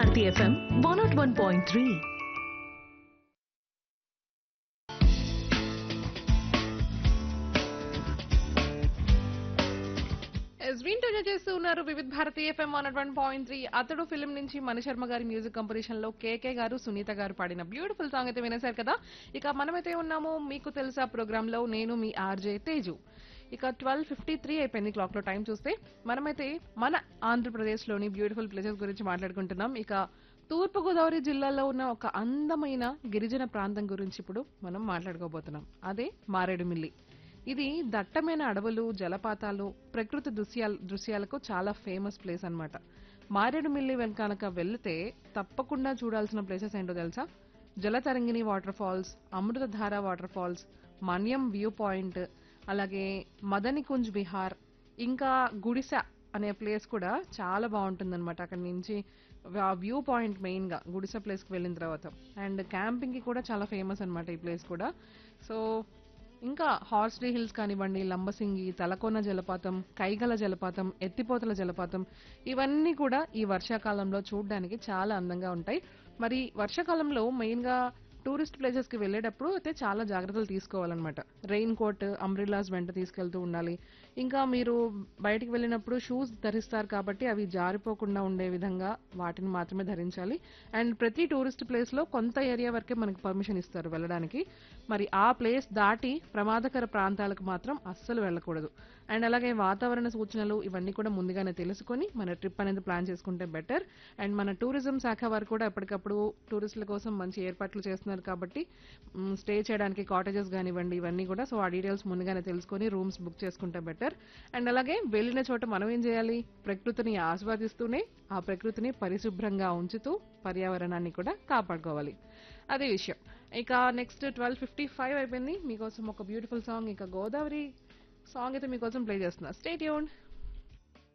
Bharati FM one naught one point three వింటూ చేస్తూ ఉన్నారు Vividh Bharati FM one one point three Athadu film నుంచి మణిశర్మ గారి మ్యూజిక్ కంపోజిషన్ లో కేకే గారు సునీత గారు పాడిన బ్యూటిఫుల్ సాంగ్ అయితే వినేశారు కదా ఇక మనమైతే ఉన్నాము మీకు తెలుసా ప్రోగ్రామ్ లో నేను మీ ఆర్జే తేజు ఇక ట్వెల్వ్ ఫిఫ్టీ త్రీ అయిపోయింది క్లాక్ లో టైం చూస్తే మనమైతే మన ఆంధ్రప్రదేశ్ లోని బ్యూటిఫుల్ ప్లేసెస్ గురించి మాట్లాడుకుంటున్నాం ఇక తూర్పుగోదావరి జిల్లాలో ఉన్న ఒక అందమైన గిరిజన ప్రాంతం గురించి ఇప్పుడు మనం మాట్లాడుకోబోతున్నాం అదే మారేడుమిల్లి ఇది దట్టమైన అడవులు జలపాతాలు ప్రకృతి దృశ్యాల దృశ్యాలకు చాలా ఫేమస్ ప్లేస్ అన్నమాట మారేడుమిల్లి వెనకానక వెళ్తే తప్పకుండా చూడాల్సిన ప్లేసెస్ ఏంటో తెలుసా Jalatarangini water falls Amruthadhara water falls Manyam view point అలాగే మదనికుంజ్ విహార్ ఇంకా గుడిసె అనే ప్లేస్ కూడా చాలా బాగుంటుంది అనమాట అక్కడ నుంచి వ్యూ పాయింట్ మెయిన్ గా గుడిసె ప్లేస్ కి వెళ్ళిన తర్వాత అండ్ క్యాంపింగ్ కి కూడా చాలా ఫేమస్ అన్నమాట ఈ ప్లేస్ కూడా సో ఇంకా హార్స్లీ హిల్స్ కానివ్వండి లంబసింగి తలకోన జలపాతం కైగల జలపాతం ఎత్తిపోతల జలపాతం ఇవన్నీ కూడా ఈ వర్షాకాలంలో చూడడానికి చాలా అందంగా ఉంటాయి మరి వర్షాకాలంలో మెయిన్ గా టూరిస్ట్ ప్లేసెస్ కి వెళ్ళేటప్పుడు అయితే చాలా జాగ్రత్తలు తీసుకోవాలన్నమాట రెయిన్ కోట్ అంబ్రిల్లాస్ వెంట తీసుకెళ్తూ ఉండాలి ఇంకా మీరు బయటికి వెళ్ళినప్పుడు షూస్ ధరిస్తారు కాబట్టి అవి జారిపోకుండా ఉండే విధంగా వాటిని మాత్రమే ధరించాలి అండ్ ప్రతి టూరిస్ట్ ప్లేస్ లో కొంత ఏరియా వరకే మనకు పర్మిషన్ ఇస్తారు వెళ్ళడానికి మరి ఆ ప్లేస్ దాటి ప్రమాదకర ప్రాంతాలకు మాత్రం అస్సలు వెళ్ళకూడదు అండ్ అలాగే వాతావరణ సూచనలు ఇవన్నీ కూడా ముందుగానే తెలుసుకొని మన ట్రిప్ అనేది ప్లాన్ చేసుకుంటే బెటర్ అండ్ మన టూరిజం శాఖ వారు కూడా ఎప్పటికప్పుడు టూరిస్టుల కోసం మంచి ఏర్పాట్లు చేస్తున్నారు కాబట్టి స్టే చేయడానికి కాటేజెస్ కానివ్వండి ఇవన్నీ కూడా సో ఆ డీటెయిల్స్ ముందుగానే తెలుసుకొని రూమ్స్ బుక్ చేసుకుంటే బెటర్ అండ్ అలాగే వెళ్ళిన చోట మనం ఏం చేయాలి ప్రకృతిని ఆస్వాదిస్తూనే ఆ ప్రకృతిని పరిశుభ్రంగా ఉంచుతూ పర్యావరణాన్ని కూడా కాపాడుకోవాలి అదే విషయం ఇక నెక్స్ట్ ట్వెల్వ్ ఫిఫ్టీ ఫైవ్ అయిపోయింది మీకోసం ఒక బ్యూటిఫుల్ సాంగ్ ఇక గోదావరి సాంగ్ అయితే మీకోసం ప్లే చేస్తున్నా స్టేట్ యూన్